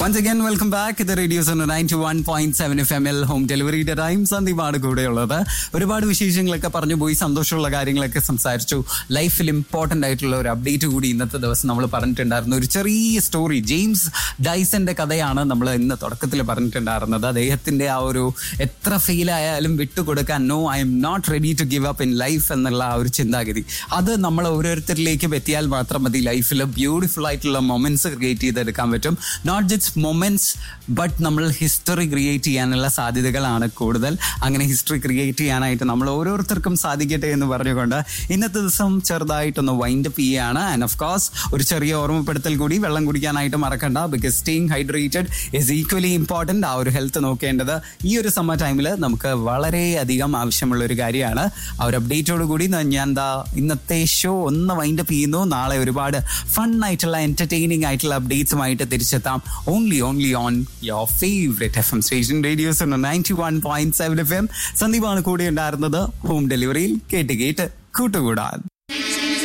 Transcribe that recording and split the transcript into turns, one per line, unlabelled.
once again welcome back ഇത് radios ninety one point seven F M L home ഡെലിവറിയുടെ time സന്ദീപാണ് കൂടെയുള്ളത് ഒരുപാട് വിശേഷങ്ങളൊക്കെ പറഞ്ഞു പോയി സന്തോഷമുള്ള കാര്യങ്ങളൊക്കെ സംസാരിച്ചു ലൈഫിൽ ഇമ്പോർട്ടന്റ് ആയിട്ടുള്ള ഒരു അപ്ഡേറ്റ് കൂടി ഇന്നത്തെ ദിവസം നമ്മൾ പറഞ്ഞിട്ടുണ്ടായിരുന്നു ഒരു ചെറിയ സ്റ്റോറി ജെയിംസ് ഡൈസന്റെ കഥയാണ് നമ്മൾ ഇന്ന് തുടക്കത്തിൽ പറഞ്ഞിട്ടുണ്ടായിരുന്നത് അദ്ദേഹത്തിന്റെ ആ ഒരു എത്ര ഫെയിൽ ആയാലും വിട്ടുകൊടുക്കാൻ no I'm not ready to give up in life എന്നുള്ള ആ ഒരു ചിന്താഗതി അത് നമ്മൾ ഓരോരുത്തരിലേക്കും എത്തിയാൽ മാത്രം മതി ലൈഫിൽ ബ്യൂട്ടിഫുൾ ആയിട്ടുള്ള മൊമെന്റ്സ് ക്രിയേറ്റ് ചെയ്തെടുക്കാൻ പറ്റും നോട്ട് ജസ്റ്റ് മൊമെന്റ്സ് ബട്ട് നമ്മൾ ഹിസ്റ്ററി ക്രിയേറ്റ് ചെയ്യാനുള്ള സാധ്യതകളാണ് കൂടുതൽ അങ്ങനെ ഹിസ്റ്ററി ക്രിയേറ്റ് ചെയ്യാനായിട്ട് നമ്മൾ ഓരോരുത്തർക്കും സാധിക്കട്ടെ എന്ന് പറഞ്ഞുകൊണ്ട് ഇന്നത്തെ ദിവസം ചെറുതായിട്ടൊന്ന് വൈൻഡ് അപ്പ് ചെയ്യുകയാണ് ആൻഡ് ഓഫ് കോഴ്സ് ഒരു ചെറിയ ഓർമ്മപ്പെടുത്തൽ കൂടി വെള്ളം കുടിക്കാനായിട്ട് മറക്കണ്ട because staying hydrated is equally important ആ ഒരു ഹെൽത്ത് നോക്കേണ്ടത് ഈ ഒരു സമ്മർ ടൈമിൽ നമുക്ക് വളരെയധികം ആവശ്യമുള്ള ഒരു കാര്യമാണ് ആ ഒരു അപ്ഡേറ്റോട് കൂടി ഞാൻ എന്താ ഇന്നത്തെ ഷോ ഒന്ന് വൈൻഡ് അപ്പ് ചെയ്യുന്നു നാളെ ഒരുപാട് ഫൺ ആയിട്ടുള്ള എന്റർടൈനിങ് ആയിട്ടുള്ള അപ്ഡേറ്റ്സുമായിട്ട് തിരിച്ചെത്താം only only on your favourite F M station radios ninety one point seven F M സന്ദീപാണ് കൂടെ ഉണ്ടായിരുന്നത് ഹോം ഡെലിവറിയിൽ കേട്ട് കേട്ട് കൂട്ടുകൂടാൻ